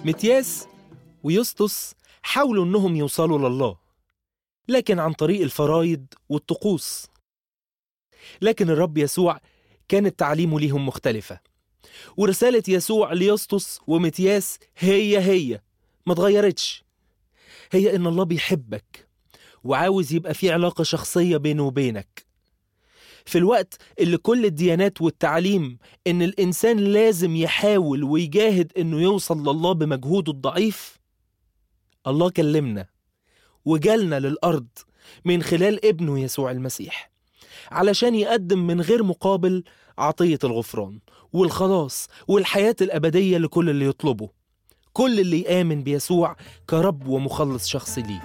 متياس ويسطس حاولوا إنهم يوصلوا لله لكن عن طريق الفرايض والطقوس لكن الرب يسوع كانت تعليمه ليهم مختلفة ورسالة يسوع ليسطس ومتياس هي هي ما اتغيرتش هي إن الله بيحبك وعاوز يبقى في علاقة شخصية بينه وبينك في الوقت اللي كل الديانات والتعليم إن الإنسان لازم يحاول ويجاهد إنه يوصل لله بمجهوده الضعيف الله كلمنا وجالنا للأرض من خلال ابنه يسوع المسيح علشان يقدم من غير مقابل عطية الغفران والخلاص والحياة الأبدية لكل اللي يطلبه كل اللي يآمن بيسوع كرب ومخلص شخصي ليه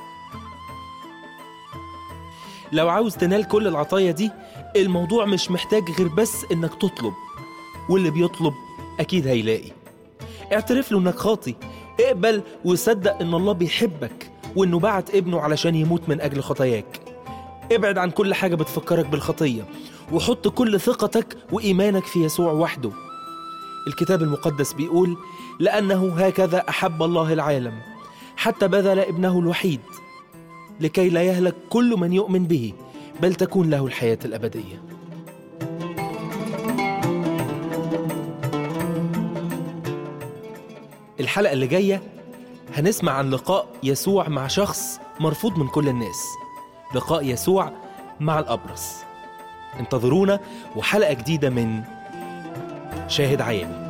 لو عاوز تنال كل العطايا دي الموضوع مش محتاج غير بس انك تطلب واللي بيطلب اكيد هيلاقي اعترف له انك خاطي اقبل وصدق ان الله بيحبك وانه بعت ابنه علشان يموت من اجل خطاياك ابعد عن كل حاجة بتفكرك بالخطية وحط كل ثقتك وإيمانك في يسوع وحده الكتاب المقدس بيقول لأنه هكذا أحب الله العالم حتى بذل ابنه الوحيد لكي لا يهلك كل من يؤمن به بل تكون له الحياة الأبدية الحلقة اللي جاية هنسمع عن لقاء يسوع مع شخص مرفوض من كل الناس لقاء يسوع مع الأبرص انتظرونا وحلقة جديدة من شاهد عياني